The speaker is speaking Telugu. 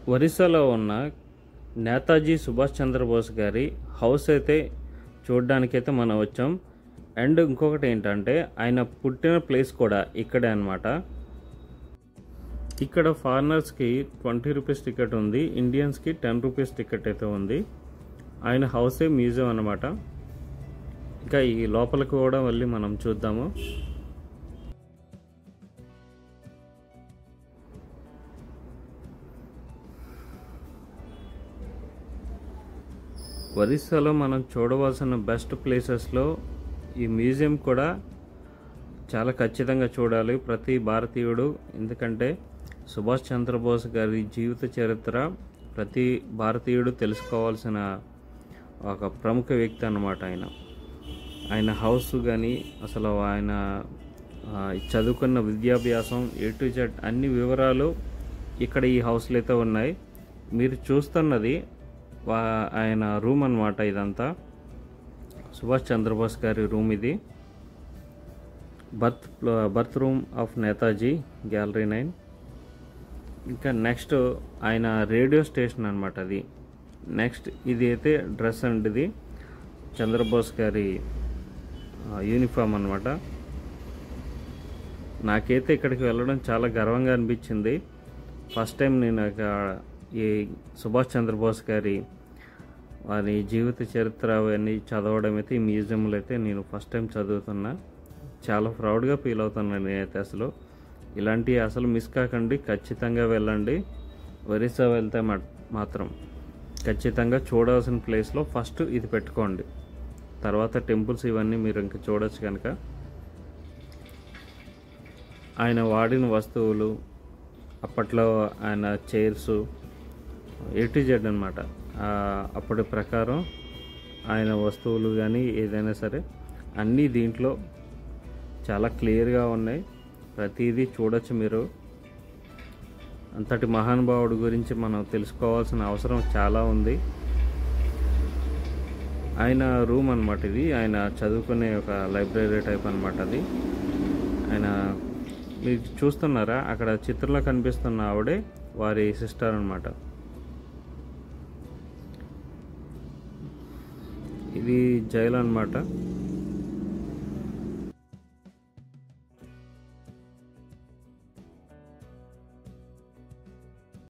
ఒరిస్సాలో ఉన్న నేతాజీ సుభాష్ చంద్రబోస్ గారి హౌస్ అయితే చూడడానికైతే మనం వచ్చాం అండ్ ఇంకొకటి ఏంటంటే ఆయన పుట్టిన ప్లేస్ కూడా ఇక్కడే అనమాట ఇక్కడ ఫారినర్స్కి ట్వంటీ రూపీస్ టికెట్ ఉంది ఇండియన్స్కి టెన్ రూపీస్ టికెట్ అయితే ఉంది ఆయన హౌసే మ్యూజియం అనమాట ఇంకా ఈ లోపలికి కూడా వెళ్ళి మనం చూద్దాము ఒరిస్సాలో మనం చూడవలసిన బెస్ట్ ప్లేసెస్లో ఈ మ్యూజియం కూడా చాలా ఖచ్చితంగా చూడాలి ప్రతి భారతీయుడు ఎందుకంటే సుభాష్ చంద్రబోస్ గారి జీవిత చరిత్ర ప్రతి భారతీయుడు తెలుసుకోవాల్సిన ఒక ప్రముఖ వ్యక్తి అన్నమాట ఆయన ఆయన హౌస్ కానీ అసలు ఆయన ఆ, చదువుకున్న విద్యాభ్యాసం ఏ టు జెడ్ అన్ని వివరాలు ఇక్కడ ఈ హౌస్లో అయితే ఉన్నాయి మీరు చూస్తున్నది వా- ఆయన రూమ్ అన్నమాట ఇదంతా సుభాష్ చంద్రబోస్ గారి రూమ్ ఇది birth birth room of Netaji gallery nine ఇంకా నెక్స్ట్ ఆయన రేడియో స్టేషన్ అనమాట అది నెక్స్ట్ ఇది అయితే డ్రెస్ అండ్ ఇది చంద్రబోస్ గారి యూనిఫామ్ అనమాట నాకైతే ఇక్కడికి వెళ్ళడం చాలా గర్వంగా అనిపించింది ఫస్ట్ టైం నేను ఇక ఈ సుభాష్ చంద్రబోస్ గారి వారి జీవిత చరిత్ర అవన్నీ చదవడం అయితే ఈ మ్యూజియంలో అయితే నేను ఫస్ట్ టైం చదువుతున్నా చాలా ప్రౌడ్గా ఫీల్ అవుతున్నాను నేనైతే అసలు ఇలాంటివి అసలు మిస్ కాకండి ఖచ్చితంగా వెళ్ళండి ఒరిస్సా వెళ్తే మా- మాత్రం ఖచ్చితంగా చూడాల్సిన ప్లేస్లో ఫస్ట్ ఇది పెట్టుకోండి తర్వాత టెంపుల్స్ ఇవన్నీ మీరు ఇంకా చూడొచ్చు కనుక ఆయన వాడిన వస్తువులు అప్పట్లో ఆయన చైర్స్ ఏ టు జెడ్ అనమాట అప్పటి ప్రకారం ఆయన వస్తువులు కానీ ఏదైనా సరే అన్నీ దీంట్లో చాలా క్లియర్గా ఉన్నాయి ప్రతిదీ చూడొచ్చు మీరు అంతటి మహానుభావుడి గురించి మనం తెలుసుకోవాల్సిన అవసరం చాలా ఉంది ఆయన రూమ్ అనమాట ఇది ఆయన చదువుకునే ఒక లైబ్రరీ టైప్ అనమాట అది ఆయన మీరు చూస్తున్నారా అక్కడ చిత్రంలో కనిపిస్తున్న ఆవిడే వారి సిస్టర్ అనమాట ఇది జైలు అనమాట